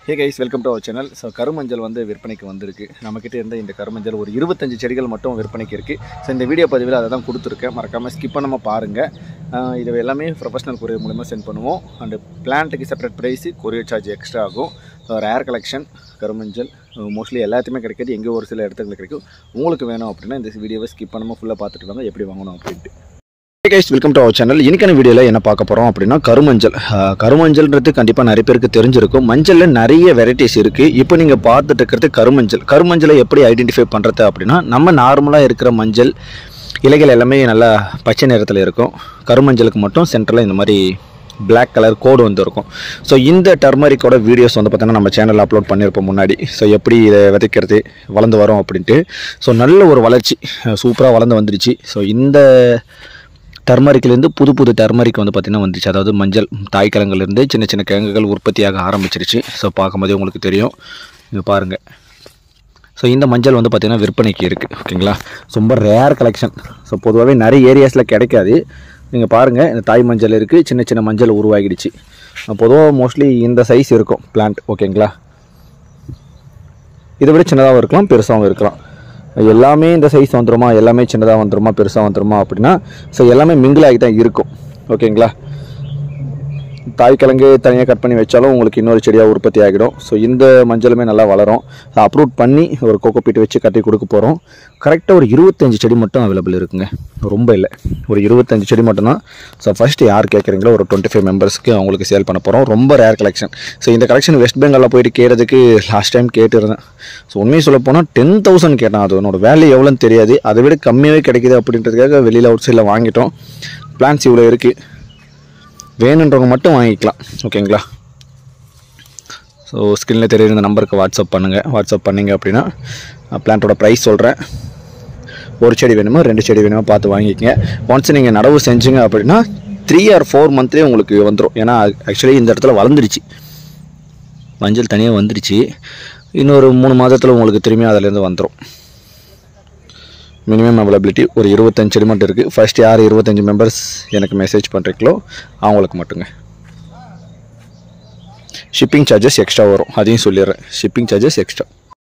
hey guys welcome to our channel so கருமஞ்சள் வந்து விற்பனைக்கு வந்திருக்கு நம்மக்கிட்ட இருந்த இந்த கருமஞ்சள் ஒரு இருபத்தஞ்சு செடிகள் மட்டும் விற்பனைக்கு இருக்குது ஸோ இந்த வீடியோ பதிவில் அதை தான் கொடுத்துருக்கேன் மறக்காமல் ஸ்கிப் பண்ணாமல் பாருங்கள் இது எல்லாமே ப்ரொஃபஷனல் கொரியர் மூலமாக சென்ட் பண்ணுவோம் அண்டு பிளான்ட்டுக்கு separate price courier charge extra ஆகும் ஸோ ரேர் கலெக்ஷன் கருமஞ்சள் மோஸ்ட்லி எல்லாத்தையுமே கிடைக்கிது எங்கே ஒரு சில இடத்துல கிடைக்கும் உங்களுக்கு வேணும் அப்படின்னா இந்த வீடியோவை ஸ்கிப் பண்ணாமல் ஃபுல்லாக பார்த்துட்டு வாங்க எப்படி வாங்கணும் அப்படின்ட்டு guys welcome to our channel இன்னைக்கான வீடியோவில் என்ன பார்க்க போகிறோம் அப்படின்னா கருமஞ்சள் அஹ், கருமஞ்சள்ன்றது கண்டிப்பாக நிறைய பேருக்கு தெரிஞ்சிருக்கும் மஞ்சளில் நிறைய வெரைட்டிஸ் இருக்குது இப்போ நீங்கள் பார்த்துட்டு இருக்கிறது கருமஞ்சள் கருமஞ்சளை எப்படி ஐடென்டிஃபை பண்ணுறது அப்படின்னா நம்ம நார்மலாக இருக்கிற மஞ்சள் இலைகள் எல்லாமே நல்லா பச்சை நிறத்தில் இருக்கும் கருமஞ்சளுக்கு மட்டும் சென்டரில் இந்த மாதிரி பிளாக் கலர் கோடு வந்து இருக்கும் ஸோ இந்த டர்மரிக்கோட வீடியோஸ் வந்து பார்த்தீங்கன்னா நம்ம சேனலில் அப்லோட் பண்ணியிருப்போம் முன்னாடி ஸோ எப்படி இதை விதைக்கிறது வளர்ந்து வரும் அப்படின்ட்டு ஸோ நல்ல ஒரு வளர்ச்சி சூப்பராக வளர்ந்து வந்துடுச்சு ஸோ இந்த டர்மரிக்லேருந்து புது புது டர்மரிக் வந்து பார்த்திங்கன்னா வந்துச்சு அதாவது மஞ்சள் தாய்க்கிழங்குலேருந்து சின்ன சின்ன கிழங்குகள் உற்பத்தியாக ஆரம்பிச்சிருச்சு ஸோ பார்க்கும்போதே உங்களுக்கு தெரியும் இங்கே பாருங்கள் ஸோ இந்த மஞ்சள் வந்து பார்த்திங்கன்னா விற்பனைக்கு இருக்குது ஓகேங்களா ரொம்ப ரேர் கலெக்ஷன் ஸோ பொதுவாகவே நிறைய ஏரியாஸில் கிடைக்காது நீங்கள் பாருங்கள் இந்த தாய் மஞ்சள் இருக்குது சின்ன சின்ன மஞ்சள் உருவாகிடுச்சு பொதுவாக மோஸ்ட்லி இந்த சைஸ் இருக்கும் பிளான்ட் ஓகேங்களா இதை விட சின்னதாகவும் இருக்கலாம் பெருசாகவும் இருக்கலாம் எல்லாமே இந்த சைஸ் வந்துருமா எல்லாமே சின்னதாக வந்துருமா பெருசாக வந்துருமா அப்படின்னா ஸோ எல்லாமே மிங்கிள் ஆகி தான் இருக்கும் ஓகேங்களா தாய்க்கிழங்கு தனியாக கட் பண்ணி வச்சாலும் உங்களுக்கு இன்னொரு செடியாக உற்பத்தி ஆகிடும் ஸோ இந்த மஞ்சளுமே நல்லா வளரும் அப்ரூட் பண்ணி ஒரு கோகோ பீட் வச்சு கட்டி கொடுக்க போகிறோம் கரெக்டாக ஒரு இருபத்தஞ்சு செடி மட்டும் அவைலபிள் இருக்குங்க ரொம்ப இல்லை ஒரு இருபத்தஞ்சு செடி மட்டும்தான் ஸோ ஃபஸ்ட்டு யார் கேட்குறீங்களோ ஒரு டுவெண்ட்டி ஃபைவ் மெம்பர்ஸ்க்கு அவங்களுக்கு சேல் பண்ண போகிறோம் ரொம்ப ரேர் கலெக்ஷன் ஸோ இந்த கலெக்ஷன் வெஸ்ட் பெங்காலில் போயிட்டு கேட்டதுக்கு லாஸ்ட் டைம் கேட்டுருந்தேன் ஸோ உண்மையை சொல்ல போனால் டென் தௌசண்ட் கேட்டேன் அது என்னோட வேல்யூ எவ்வளோன்னு தெரியாது அதை விட கம்மியாகவே கிடைக்குது அப்படின்றதுக்காக வெளியில் அவுட் சைடில் வாங்கிட்டோம் பிளான்ஸ் இவ்வளோ இருக்குது வேணுன்றவங்க மட்டும் வாங்கிக்கலாம் ஓகேங்களா ஸோ ஸ்க்ரீனில் தெரியுற இந்த நம்பருக்கு வாட்ஸ்அப் பண்ணுங்கள் வாட்ஸ்அப் பண்ணீங்க அப்படின்னா பிளான்ட்டோட ப்ரைஸ் சொல்கிறேன் ஒரு செடி வேணுமோ ரெண்டு செடி வேணுமோ பார்த்து வாங்கிக்கங்க ஒன்ஸ் நீங்கள் நடவு செஞ்சீங்க அப்படின்னா த்ரீ ஆர் ஃபோர் மந்த்லேயே உங்களுக்கு வந்துடும் ஏன்னா ஆக்சுவலி இந்த இடத்துல வளர்ந்துருச்சு மஞ்சள் தனியாக வந்துருச்சு இன்னொரு மூணு மாதத்தில் உங்களுக்கு திரும்பி அதிலேருந்து வந்துடும் மினிமம் அவைலபிலிட்டி ஒரு இருபத்தஞ்சு செடி மட்டும் இருக்குது ஃபர்ஸ்ட் யார் இருபத்தஞ்சு மெம்பர்ஸ் எனக்கு மெசேஜ் பண்ணுறீங்களோ அவங்களுக்கு மட்டுங்க ஷிப்பிங் சார்ஜஸ் எக்ஸ்ட்ரா வரும் அதையும் சொல்லிடுறேன் ஷிப்பிங் சார்ஜஸ் எக்ஸ்ட்ரா